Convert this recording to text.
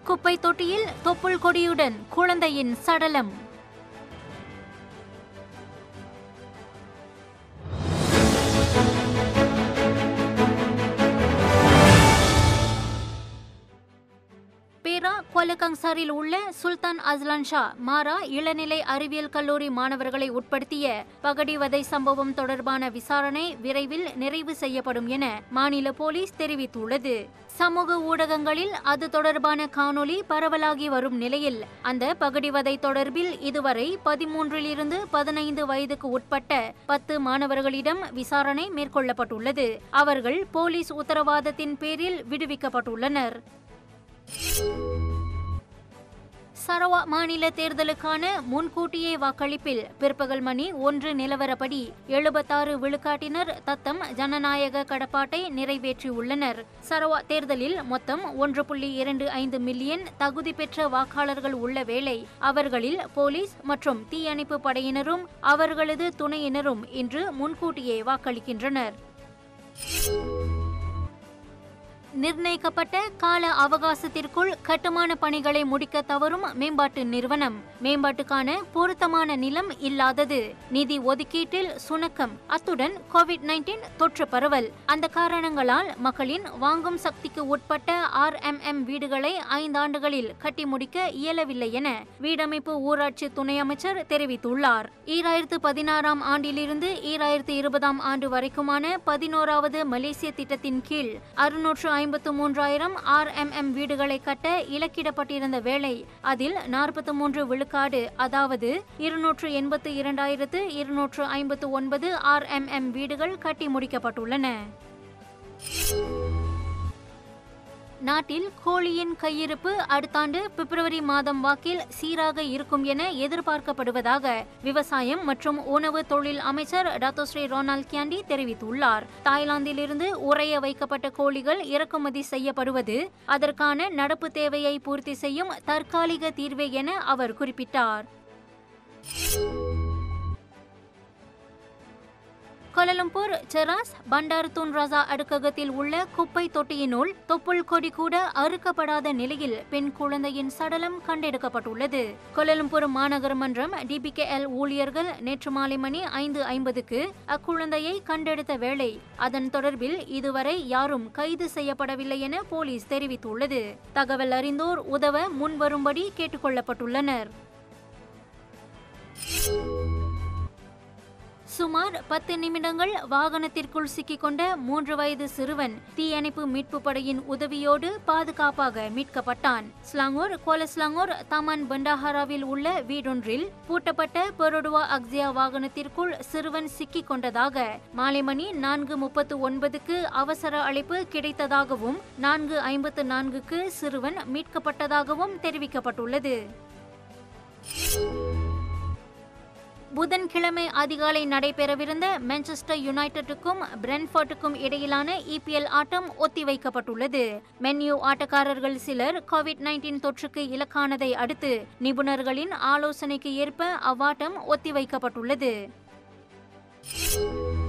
குப்பை தொட்டியில் தொப்புள் கொடியுடன் குழந்தையின் சடலம் பேரா கொலகங்சாரில் உள்ள சுல்தான் அஸ்லான் ஷா மாரா இளநிலை அறிவியல் கல்லூரி மாணவர்களை உட்படுத்திய பகடிவதை சம்பவம் தொடர்பான விசாரணை விரைவில் நிறைவு செய்யப்படும் என மாநில போலீஸ் தெரிவித்துள்ளது சமூக ஊடகங்களில் அது தொடர்பான காணொளி பரவலாகி வரும் நிலையில் அந்த பகடிவதை தொடர்பில் இதுவரை பதிமூன்றிலிருந்து பதினைந்து வயதுக்கு உட்பட்ட பத்து மாணவர்களிடம் விசாரணை மேற்கொள்ளப்பட்டுள்ளது அவர்கள் போலீஸ் உத்தரவாதத்தின் பேரில் விடுவிக்கப்பட்டுள்ளனர் சரவா மாநில தேர்தலுக்கான முன்கூட்டியே வாக்களிப்பில் பிற்பகல் மணி ஒன்று நிலவரப்படி எழுபத்தாறு விழுக்காட்டினர் தத்தம் ஜனநாயக கடப்பாட்டை நிறைவேற்றியுள்ளனர் சரவா தேர்தலில் மொத்தம் ஒன்று புள்ளி இரண்டு ஐந்து மில்லியன் தகுதி பெற்ற வாக்காளர்கள் உள்ள வேளை அவர்களில் போலீஸ் மற்றும் தீயணைப்பு படையினரும் அவர்களது துணையினரும் இன்று முன்கூட்டியே வாக்களிக்கின்றனர் நிர்ணயிக்கப்பட்ட கால அவகாசத்திற்குள் கட்டுமான பணிகளை முடிக்க தவறும் மேம்பாட்டு நிறுவனம் மேம்பாட்டுக்கான பொருத்தமான நிலம் இல்லாதது நிதி ஒதுக்கீட்டில் சுணக்கம் அத்துடன் கோவிட் நைன்டீன் தொற்று பரவல் அந்த காரணங்களால் மக்களின் வாங்கும் சக்திக்கு உட்பட்ட ஆர் எம் எம் வீடுகளை ஐந்தாண்டுகளில் கட்டி முடிக்க இயலவில்லை என வீடமைப்பு ஊராட்சி துணை அமைச்சர் தெரிவித்துள்ளார் ஈராயிரத்து பதினாறாம் ஆண்டிலிருந்து ஈராயிரத்து இருபதாம் ஆண்டு வரைக்குமான பதினோராவது மலேசிய திட்டத்தின் கீழ் அறுநூற்று ஐம்பத்து மூன்றாயிரம் ஆர் எம் எம் வீடுகளை கட்ட இலக்கிடப்பட்டிருந்த வேளை அதில் நாற்பத்தி மூன்று விழுக்காடு அதாவது இருநூற்று எண்பத்து இரண்டாயிரத்து இருநூற்று ஐம்பத்து ஒன்பது ஆர் எம் எம் வீடுகள் கட்டி முடிக்கப்பட்டுள்ளன நாட்டில் கோழியின் கையிருப்பு அடுத்த ஆண்டு பிப்ரவரி மாதம் வாக்கில் சீராக இருக்கும் என எதிர்பார்க்கப்படுவதாக விவசாயம் மற்றும் உணவு தொழில் அமைச்சர் டாத்தோஸ்ரீ ரொனால்ட் கியாண்டி தெரிவித்துள்ளார் தாய்லாந்திலிருந்து உறைய வைக்கப்பட்ட கோழிகள் இறக்குமதி செய்யப்படுவது அதற்கான நடப்பு தேவையை பூர்த்தி செய்யும் தற்காலிக தீர்வே என அவர் குறிப்பிட்டார் கோலலம்பூர் செராஸ் பண்டார் தூன் ரசா அடுக்ககத்தில் உள்ள குப்பை தொட்டியினுள் தொப்புள் கொடி கூட அறுக்கப்படாத நிலையில் பெண் குழந்தையின் சடலம் கண்டெடுக்கப்பட்டுள்ளது கோலலம்பூர் மாநகர மன்றம் டிபிகேஎல் ஊழியர்கள் நேற்று மாலை மணி ஐந்து ஐம்பதுக்கு அக்குழந்தையை கண்டெடுத்த வேளை அதன் தொடர்பில் இதுவரை யாரும் கைது செய்யப்படவில்லை என போலீஸ் தெரிவித்துள்ளது தகவல் அறிந்தோர் உதவ முன்வரும்படி கேட்டுக்கொள்ளப்பட்டுள்ளனர் சுமார் பத்து நிமிடங்கள் வாகனத்திற்குள் சிக்கிக்கொண்ட மூன்று வயது சிறுவன் தீயணைப்பு மீட்பு படையின் உதவியோடு பாதுகாப்பாக மீட்கப்பட்டான் ஸ்லாங்கூர் கோலஸ்லாங்கூர் தமன் பண்டாஹாராவில் உள்ள வீடொன்றில் பூட்டப்பட்ட பெரோடுவா அக்ஸியா வாகனத்திற்குள் சிறுவன் சிக்கிக் கொண்டதாக மாலை மணி நான்கு முப்பத்து ஒன்பதுக்கு அவசர அழைப்பு கிடைத்ததாகவும் நான்கு ஐம்பத்து நான்குக்கு சிறுவன் மீட்கப்பட்டதாகவும் தெரிவிக்கப்பட்டுள்ளது புதன்கிழமை அதிகாலை நடைபெறவிருந்த மான்செஸ்டர் யுனைடெட்டுக்கும் பிரென்ஃபோர்ட்டுக்கும் இடையிலான இபிஎல் ஆட்டம் ஒத்திவைக்கப்பட்டுள்ளது மென்யூ ஆட்டக்காரர்கள் சிலர் கோவிட் நைன்டீன் தொற்றுக்கு இலக்கானதை அடுத்து நிபுணர்களின் ஆலோசனைக்கு ஏற்ப அவ்வாட்டம் ஒத்திவைக்கப்பட்டுள்ளது